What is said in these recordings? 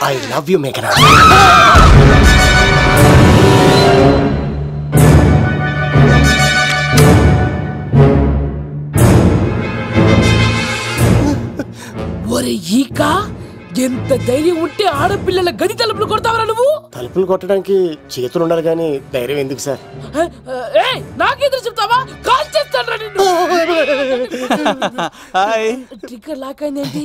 I love you మేఘనా ఒరే ఈక ఎంత ధైర్యం ఉంటే ఆడపిల్లల గది తలుపులు కొడతావరా నువ్వు తలుపులు కొట్టడానికి చేతులు ఉండాలి కానీ ధైర్యం ఎందుకు సార్ ఏ నాకెదురు చెప్తావా కాల్ చేస్తాను నిన్ను హాయ్ ట్రిగ్గర్ లాక్ అయిందేంటి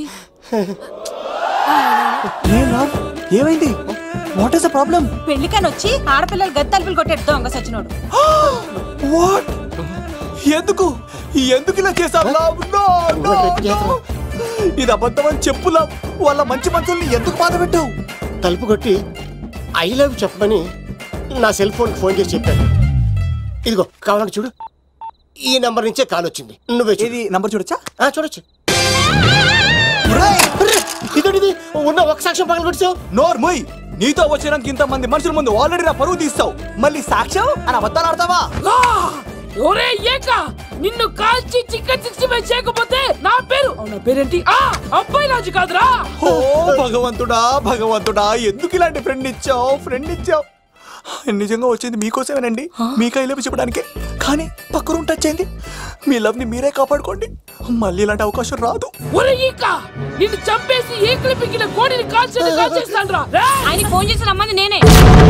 ఏమైంది వాట్ ఇస్ ద ప్రాబ్లం పెళ్లికని వచ్చి ఆడపిల్లలు గది తలుపులు కొట్టాడు దొంగ సచ్చినోడు వాట్ ఎందుకు ఎందుకు ఇలా చేసావు love? No, no, no. ఇది అబద్ధం అని చెప్పు love. వాళ్ళ మంచి మనుషుల్ని ఎందుకు బాధ పెట్టావు తలుపు కొట్టి ఐ లవ్ చెప్పమని నా సెల్ ఫోన్ ఫోన్ చేసి చెప్పాను ఇదిగో కావాలంటే చూడు ఈ నంబర్ నుంచే కాల్ వచ్చింది నువ్వే చూడు. ఇది నంబర్ చూడొచ్చా ఆ, చూడొచ్చు ఇదేంటిది ఉన్న ఒక సాక్ష్యం పగల కొట్టావు నోర్ ముయ్ నీతో వచ్చినాక ఇంత మంది మనుషుల ముందు ఆల్రెడీ నా పరువు తీస్తావు మళ్ళీ సాక్ష్యం అని అబద్ధాలు ఆడతావా ఆ! ఒరే ఏక నిన్ను కాల్చి చికెన్ సిక్స్టీ ఫైవ్ చేయకపోతే నా పేరు అవునా పేరేంటి ఆ అబ్బాయి రాజు కాదురా ఓ భగవంతుడా భగవంతుడా ఎందుకు ఇలాంటి ఫ్రెండ్ ఇచ్చావు ఫ్రెండ్ ఇచ్చావు నిజంగా వచ్చింది మీకోసమేనండి మీ కైలేపు చెప్పడానికి కానీ పక్క రూమ్ టచ్ అయింది మీ లవ్ ని మీరే కాపాడుకోండి మళ్ళీ ఇలాంటి అవకాశం రాదు ఒరే ఈక నిన్ను చంపేసి ఏకలు పిగిన కోడిని కాల్చి కాల్చేస్తాను రా ఆయన ఫోన్ చేసి రమ్మని నేనే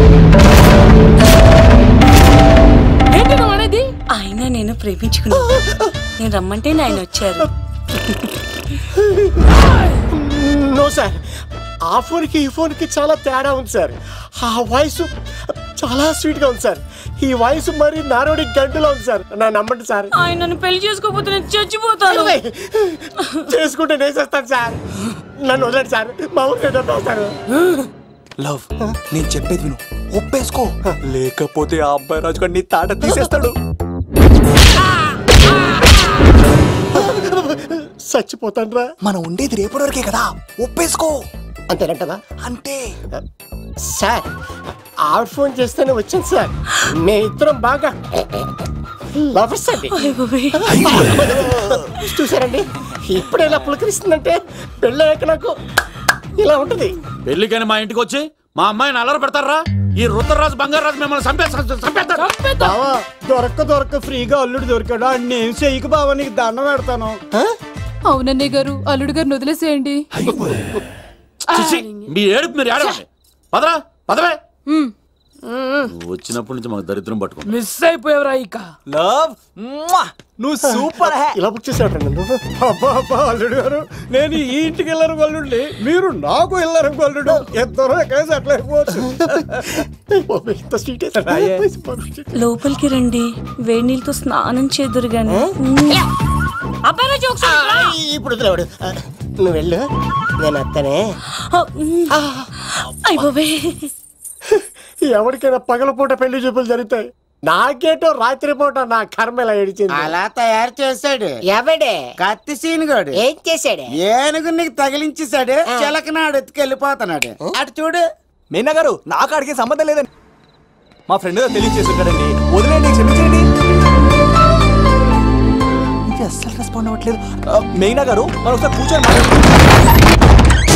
ఏంటి నువ్వు అనేది ఆయన నేను ప్రేమించుకున్నా నేను రమ్మంటే ఆయన వచ్చారు నో సార్ ఆ ఫోన్కి ఈ ఫోన్కి చాలా తేడా ఉంది సార్ ఆ వాయిస్ చాలా స్వీట్గా ఉంది సార్ ఈ వాయిస్ మరి నారోడి గంటలో ఉంది సార్ నా నమ్మండి సార్ ఆయన నన్ను పెళ్లి చేసుకోకపోతే నేను చచ్చిపోతాను చేసుకుంటే నేను చేస్తాను సార్ నన్ను వదలండి సార్ మా ఊరికి వస్తారు లవ్ నేను చెప్పేది విను ఒప్పేసుకో లేకపోతే ఆ అబ్బాయి రాజు గారు నీ తాట తీసేస్తాడు చచ్చిపోతాను రా మనం ఉండేది రేపటి వరకే కదా ఒప్పేసుకో అంతేనంటదా అంతే సార్ ఆవిడ ఫోన్ చేస్తేనే వచ్చాను సార్ మే ఇద్దరం బాగా లవర్స్ అండి చూసారండి ఇప్పుడు ఇలా పులకరిస్తుందంటే పెళ్ళయ్యాక నాకు ఇలా ఉంటుంది పెళ్లికని మా ఇంటికి వచ్చి మా అమ్మాయిని అల్లరి పెడతారా ఈ రుద్రరాజు బంగారాజు మిమ్మల్ని చంపేస్తా చంపేస్తారు చంపేద్దాం. బావా దొరక్క దొరక్క ఫ్రీగా అల్లుడు దొరికాడు అన్ని ఏం చెయ్యకు బావా నీకు దండం పెడతాను అవునన్నయ్య గారు అల్లుడు గారిని వదిలేసేయండి చిచి, మీ ఏడుపు మీరు ఏడవండి పదరా పదవే నువ్వు వచ్చినప్పటి నుంచి మాకు దరిద్రం పట్టుకుంది మిస్ అయిపోయావురా ఈక లవ్ నువ్వు సూపర్ హే ఇలా బుక్ చేసాడు నువ్వు అబ్బా అబ్బా అల్లుడు గారు నేను ఈ ఇంటికి వెళ్ళరు గల్లుండి మీరు నాకు వెళ్ళరు గల్లుడు ఇద్దరు కలిసి అట్లా అయిపోవచ్చు ఇంత స్వీట్ లోపలికి రండి వేడి నీళ్ళతో స్నానం చేదురు గాని అబ్బాయి రాజు ఒకసారి రా. ఇప్పుడు వదిలేవాడు నువ్వు వెళ్ళు నేను అత్తనే అయిపోవే ఎవరికైనా పగలపూట పెళ్లి చూపులు జరుగుతాయి నాకేటో రాత్రి పూట నా కర్మ ఇలా ఏడిచింది అలా తయారు చేశాడు ఎవడే కత్తి సీనుగాడు ఏం చేశాడే ఏనుగు నీకు తగిలించేశాడు చిలకనాడు ఎత్తుకెళ్ళిపోతున్నాడు అటు చూడు మీనా గారు నాకు అడిగే సంబంధం లేదండి మా ఫ్రెండ్ తెలియచేస్తుంటాడండి వదిలేండి క్షమించండి ఇది అస్సలు రెస్పాండ్ అవ్వట్లేదు ఆ, మీనా గారు మనం ఒకసారి కూర్చొని మాట్లాడుకుందాం.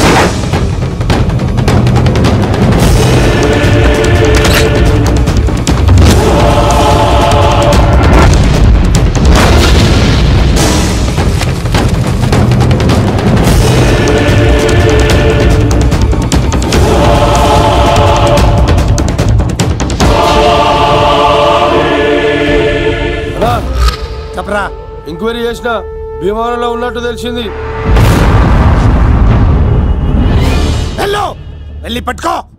చెప్పరా ఎంక్వైరీ చేసిన భీమవరంలో ఉన్నట్టు తెలిసింది వెళ్ళు వెళ్ళి పట్టుకో